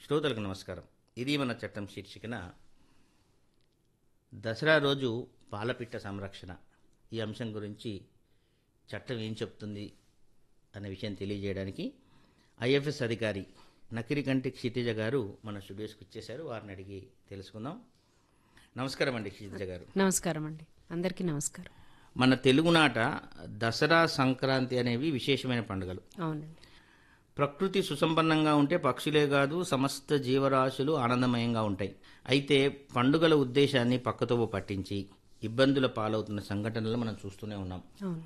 శ్రోతలకు నమస్కారం ఇది మన చట్టం శీర్షికన దసరా రోజు పాలపిట్ట సంరక్షణ ఈ అంశం గురించి చట్టం ఏం చెప్తుంది అనే విషయం తెలియజేయడానికి ఐఎఫ్ఎస్ అధికారి నకిరికంటి క్షితిజ గారు మన స్టూడియోస్కి వచ్చేసారు వారిని అడిగి తెలుసుకుందాం నమస్కారం అండి క్షితిజ గారు నమస్కారం అండి అందరికీ నమస్కారం మన తెలుగునాట దసరా సంక్రాంతి అనేవి విశేషమైన పండుగలు అవునండి ప్రకృతి సుసంపన్నంగా ఉంటే పక్షులే కాదు సమస్త జీవరాశులు ఆనందమయంగా ఉంటాయి అయితే పండుగల ఉద్దేశాన్ని పక్కతోవ పట్టించి ఇబ్బందుల పాలవుతున్న సంఘటనలు మనం చూస్తూనే ఉన్నాం అవును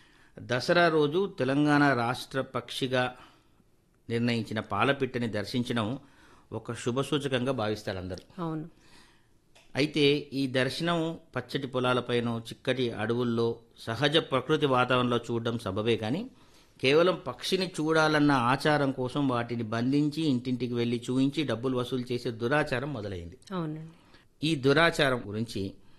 దసరా రోజు తెలంగాణ రాష్ట్ర పక్షిగా నిర్ణయించిన పాలపిట్టని దర్శించడం ఒక శుభసూచకంగా భావిస్తారు అందరూ అవును అయితే ఈ దర్శనం పచ్చటి పొలాలపైన చిక్కటి అడవుల్లో సహజ ప్రకృతి వాతావరణంలో చూడడం సబబే కానీ కేవలం పక్షిని చూడాలన్న ఆచారం కోసం వాటిని బంధించి ఇంటింటికి వెళ్ళి చూయించి డబ్బులు వసూలు చేసే దురాచారం మొదలైంది అవునండి ఈ దురాచారం గురించి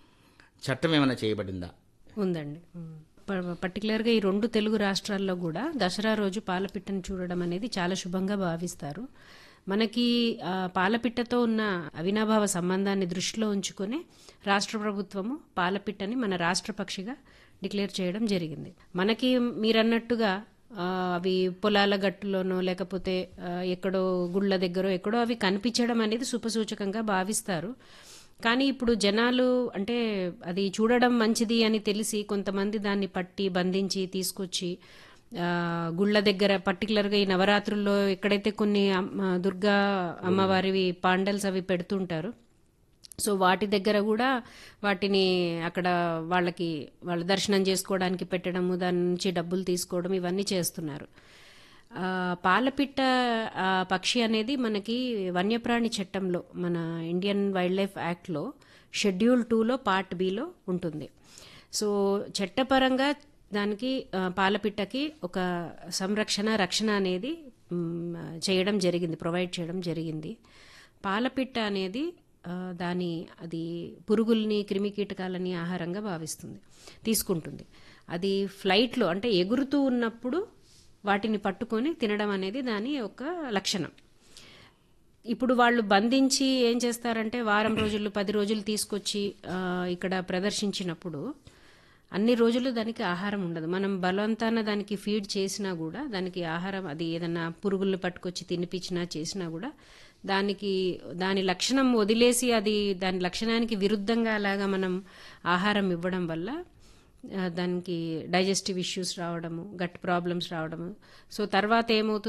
చట్టం ఏమైనా చేయబడిందా ఉందండి ఉమ్. ప- పర్టికులర్గా ఈ రెండు తెలుగు రాష్ట్రాల్లో కూడా దసరా రోజు పాలపిట్టను చూడడం అనేది చాలా శుభంగా భావిస్తారు మనకి ఆ, పాలపిట్టతో ఉన్న అవినాభావ సంబంధాన్ని దృష్టిలో ఉంచుకొని రాష్ట్ర ప్రభుత్వము పాలపిట్టని మన రాష్ట్ర పక్షిగా డిక్లేర్ చేయడం జరిగింది మనకి మీరన్నట్టుగా ఆ, అవి పొలాల గట్టులోనో లేకపోతే ఆ, ఎక్కడో గుళ్ళ దగ్గర ఎక్కడో అవి కనిపించడం అనేది శుభసూచకంగా భావిస్తారు కానీ ఇప్పుడు జనాలు అంటే అది చూడడం మంచిది అని తెలిసి కొంతమంది దాన్ని పట్టి బంధించి తీసుకొచ్చి ఆ, గుళ్ళ దగ్గర పర్టికులర్గా ఈ నవరాత్రుల్లో ఎక్కడైతే కొన్ని అమ్మ- దుర్గా అమ్మవారివి పాండల్స్ అవి పెడుతుంటారు సో వాటి దగ్గర కూడా వాటిని అక్కడ వాళ్ళకి వాళ్ళ దర్శనం చేసుకోవడానికి పెట్టడము దాని నుంచి డబ్బులు తీసుకోవడం ఇవన్నీ చేస్తున్నారు ఆ, పాలపిట్ట ఆ, పక్షి అనేది మనకి వన్యప్రాణి చట్టంలో మన ఇండియన్ వైల్డ్ లైఫ్ యాక్ట్లో షెడ్యూల్ టూలో పార్ట్ బిలో ఉంటుంది సో చట్టపరంగా దానికి ఆ, పాలపిట్టకి ఒక సంరక్షణ రక్షణ అనేది మ్, చేయడం జరిగింది ప్రొవైడ్ చేయడం జరిగింది పాలపిట్ట అనేది ఆ, దాని అది పురుగుల్ని క్రిమికీటకాలని ఆహారంగా భావిస్తుంది తీసుకుంటుంది అది ఫ్లైట్లో అంటే ఎగురుతూ ఉన్నప్పుడు వాటిని పట్టుకొని తినడం అనేది దాని ఒక లక్షణం ఇప్పుడు వాళ్ళు బంధించి ఏం చేస్తారంటే వారం రోజులు పది రోజులు తీసుకొచ్చి ఆ, ఇక్కడ ప్రదర్శించినప్పుడు అన్ని రోజులు దానికి ఆహారం ఉండదు మనం బలవంతాన దానికి ఫీడ్ చేసినా కూడా దానికి ఆహారం అది ఏదన్నా పురుగుల్ని పట్టుకొచ్చి తినిపించినా చేసినా కూడా దానికి దాని లక్షణం వదిలేసి అది దాని లక్షణానికి విరుద్ధంగా అలాగా మనం ఆహారం ఇవ్వడం వల్ల ఆ, దానికి డైజెస్టివ్ ఇష్యూస్ రావడము గట్ ప్రాబ్లమ్స్ రావడము సో తర్వాత ఏమవుతుంది